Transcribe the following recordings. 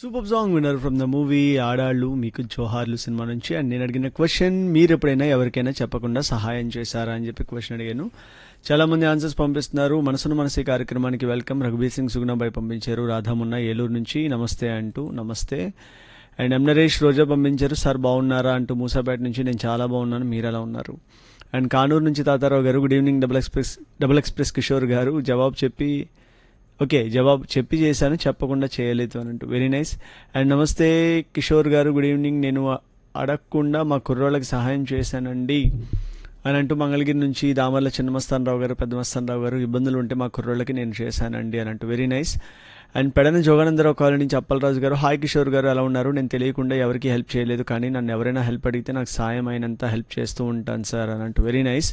super song winner from the movie Aadavallu Meeku Johaarlu cinema నుంచి and నేను అడిగిన క్వశ్చన్ మీరు ఎప్పుడైనా ఎవరికైనా చెప్పకుండా సహాయం చేశారా అని చెప్పి క్వశ్చన్ అడిగాను చాలా మంది ఆన్సర్స్ పంపిస్తున్నారు మనసును మనసే కార్యక్రమానికి వెల్కమ్ రఘుబీర్ సింగ్ సుగుణాబాయ్ పంపించారు రాధామున్న ఏలూరు నుంచి నమస్తే అంటూ నమస్తే అండ్ ఎం నరేష్ రోజా పంపించారు సార్ బాగున్నారా అంటూ మూసాపేట నుంచి నేను చాలా బాగున్నాను మీరు ఎలా ఉన్నారు అండ్ కానూరు నుంచి తాతారావు గారు good evening double express double express Kishore గారు జవాబు చెప్పి ఓకే జవాబు చెప్పి చేశాను చెప్పకుండా చేయలేదు అని అంటూ వెరీ నైస్ అండ్ నమస్తే కిషోర్ గారు గుడ్ ఈవినింగ్ నేను అడగకుండా మా కుర్రోళ్ళకి సహాయం చేశానండి అని అంటూ మంగళగిరి నుంచి దామర్ల చిన్నమస్తానరావు గారు పెద్ద మస్తానరావు గారు ఇబ్బందులు ఉంటే మా కుర్రోళ్ళకి నేను చేశానండి అని అంటూ very nice and Pedana Joganandarao colony నుంచి అప్పలరాజు గారు హాయ్ కిషోర్ గారు ఎలా ఉన్నారు నేను తెలియకుండా ఎవరికి హెల్ప్ చేయలేదు కానీ నన్ను ఎవరైనా హెల్ప్ అడిగితే నాకు సాయం అయినంత హెల్ప్ చేస్తూ ఉంటాను సార్ అని అంటూ very nice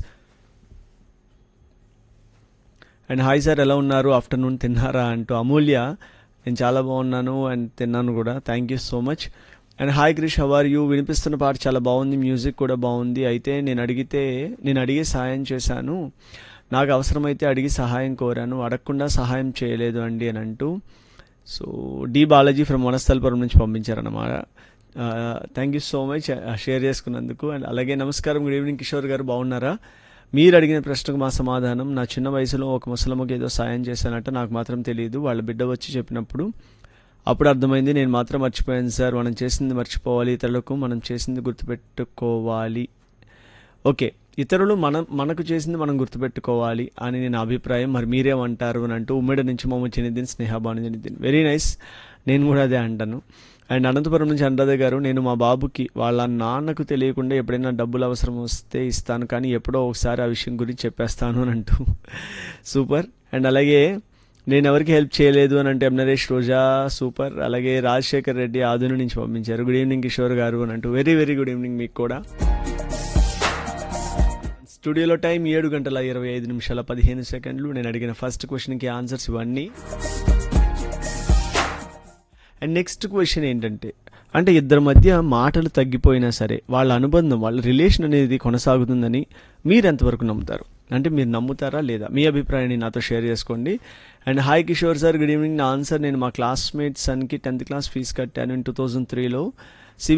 and hi sir ఎలా ఉన్నారు ఆఫ్టర్నూన్ తిన్నారా అంటూ అమూల్య నేను చాలా బాగున్నాను అండ్ తిన్నాను కూడా thank you so much and hi Krish how are you వినిపిస్తున్న పాట చాలా బాగుంది మ్యూజిక్ కూడా బాగుంది అయితే నేను అడిగితే నేను అడిగి సహాయం చేశాను నాకు అవసరమైతే అడిగి సహాయం కోరాను అడగకుండా సహాయం చేయలేదు అండి అని అంటూ so D Balaji from Vanasthalipuram నుంచి పంపించారన్నమాట thank you so much share చేసుకున్నందుకు అండ్ అలాగే నమస్కారం గుడ్ ఈవినింగ్ కిషోర్ గారు బాగున్నారా మీరు అడిగిన ప్రశ్నకు మా సమాధానం నా చిన్న వయసులో ఒక ముసలమ్మకి ఏదో సాయం చేశానంట నాకు మాత్రం తెలియదు వాళ్ళ బిడ్డ వచ్చి చెప్పినప్పుడు అప్పుడు అర్థమైంది నేను మాత్రం మర్చిపోయాను సార్ మనం చేసింది మర్చిపోవాలి ఇతరులకు మనం చేసింది గుర్తుపెట్టుకోవాలి ఓకే ఇతరులు మనం మనకు చేసింది మనం గుర్తుపెట్టుకోవాలి అని నేను అభిప్రాయం మరి మీరేమంటారు అని అంటూ ఉమ్మడి నుంచి మమ్మ చినిదిన్ స్నేహబాను చినిదిన్ వెరీ నైస్ నేను కూడా అదే అంటాను అండ్ అనంతపురం నుంచి అనురాధ గారు నేను మా బాబుకి వాళ్ళ నాన్నకు తెలియకుండా ఎప్పుడైనా డబ్బులు అవసరం వస్తే ఇస్తాను కానీ ఎప్పుడో ఒకసారి ఆ విషయం గురించి చెప్పేస్తాను అని అంటూ సూపర్ అండ్ అలాగే నేను ఎవరికి హెల్ప్ చేయలేదు అని అంటే ఎం నరేష్ రోజా సూపర్ అలాగే రాజశేఖర్ రెడ్డి ఆదును నుంచి పంపించారు గుడ్ ఈవినింగ్ కిషోర్ గారు అని అంటూ వెరీ వెరీ గుడ్ ఈవినింగ్ మీకు కూడా స్టూడియోలో టైం ఏడు గంటల ఇరవై ఐదు నిమిషాల పదిహేను సెకండ్లు నేను అడిగిన ఫస్ట్ క్వశ్చన్కి ఆన్సర్స్ ఇవన్నీ అండ్ నెక్స్ట్ క్వశ్చన్ ఏంటంటే అంటే ఇద్దరి మధ్య మాటలు తగ్గిపోయినా సరే వాళ్ళ అనుబంధం వాళ్ళ రిలేషన్ అనేది కొనసాగుతుందని మీరు ఎంతవరకు నమ్ముతారు అంటే మీరు నమ్ముతారా లేదా మీ అభిప్రాయాన్ని నాతో షేర్ చేసుకోండి and hi Kishore sir good evening నా ఆన్సర్ నేను మా క్లాస్మేట్ సన్కి టెన్త్ క్లాస్ ఫీజు కట్టాను ఇన్ టూ థౌజండ్ త్రీలో